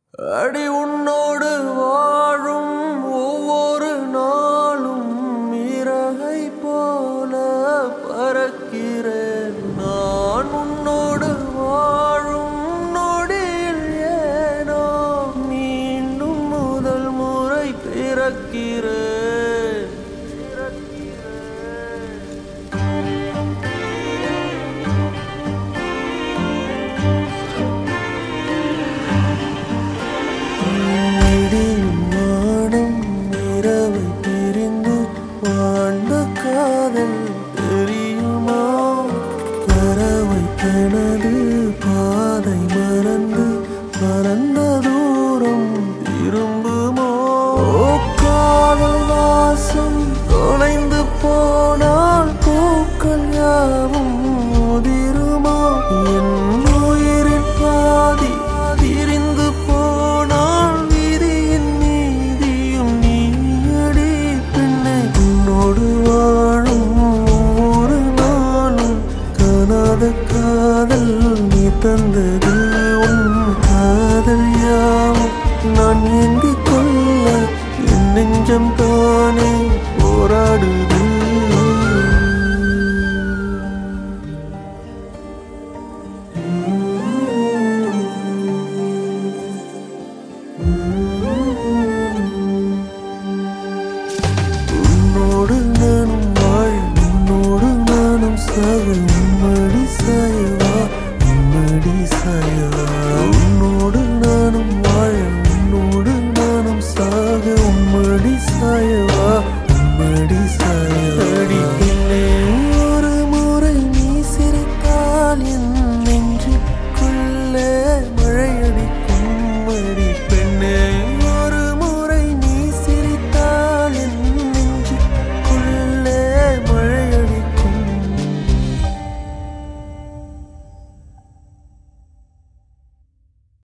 அடி உன்னோடு வாழும் ஒவ்வொரு நாளும் இறகை போல பறக்கிறேன் நான் உன்னோடு வாழும் நொடியில் ஏனோ மீண்டும் முதல் முறை பிறக்கிறேன் இடியும் வானம் இரவை பிரிந்து வாழ்ந்த காதல் தெரியுமா பறவை தனது பாதை மறந்து பறந்த தூரம் திரும்புமோ ஓ காதல் வாசம் தொலைந்து போனால் பூக்கள் யாவும் உதிருமா என் உயிரின் பாதி திரிந்து போனால் விதியின் நீதியும் நீயடி பெண்ணை உன்னோடு வாழும் ஒவ்வொரு நாளும் காணாத காதல் நீ தந்தது உன் காதல் யாவும் நான் ஏந்திக் கொள்ள என் நெஞ்சம் தானே போராடுது